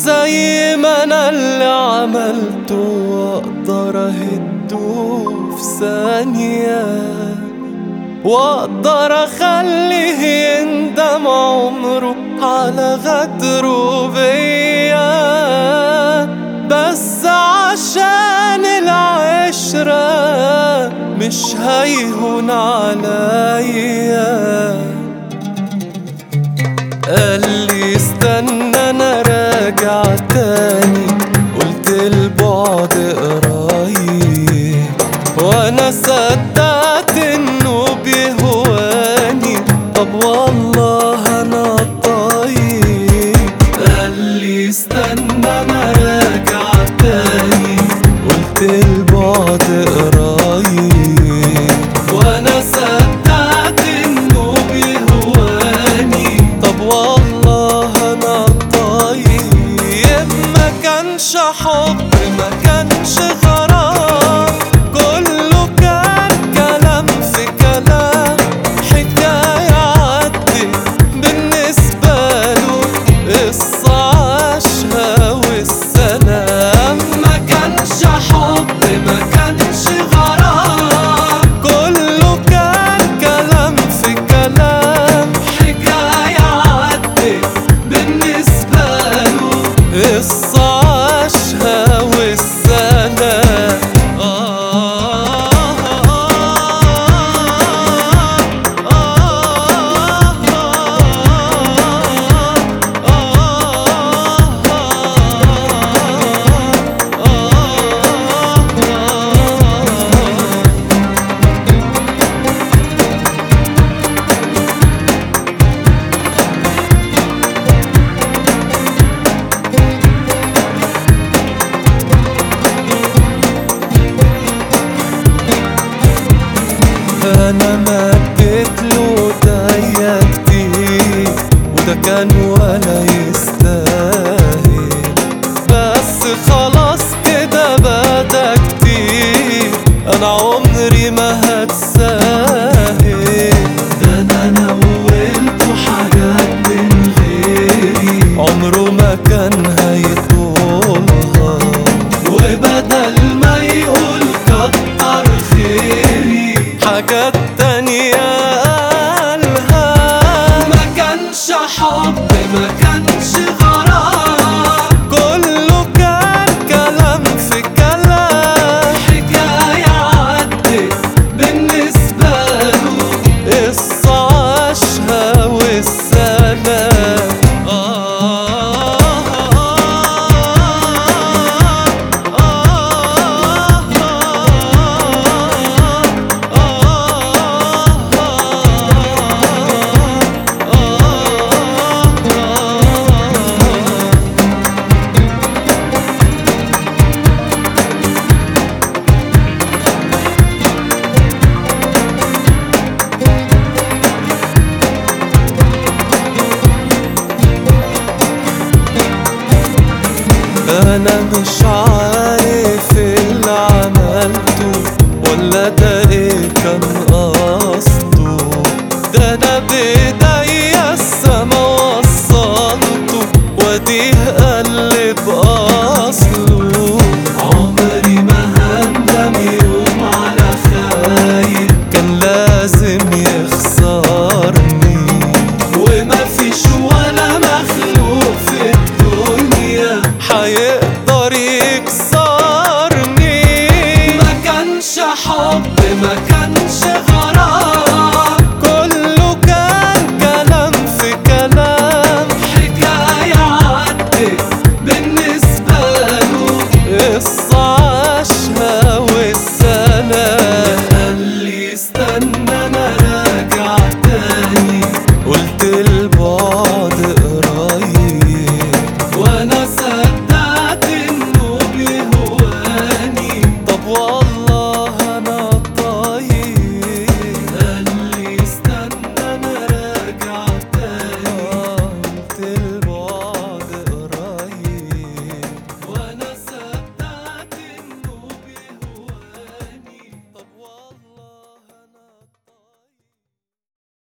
زي ما انا اللي عملته واقدر اهده في ثانية واقدر اخليه يندم عمره على غدره بيا بس عشان العشرة مش هيهون عليا قال لي استنى انا راجع تاني قلت البعد قريب وانا صدقت انه بيهواني طب والله انا طيب قال لي استنى انا راجع تاني قلت البعد قريب وانا صدقت انه بيهواني طب والله انا طيب ما كانش حب ما كانش غرام كله كان كلام في كلام حكاية عدت بالنسبة له قصة عاشها والسلام ما كانش حب ما كانش غرام كله كان كلام في كلام حكاية عدت بالنسبة له قصة عاشها والسلام انا مديت له ايديا كتير وده كان ولا يستاهل بس خلاص كده بدا كتير انا عمري ما هتساهل ده انا نولته حاجات من غيري عمره ما كان هيطولها وبدل ما يقول كتر خيري حاجات تانية قالها ما كانش حب ما كانش غرام كله كان كلام في كلام حكاية عدت بالنسبة له قصة عاشها والسلام انا مش عارف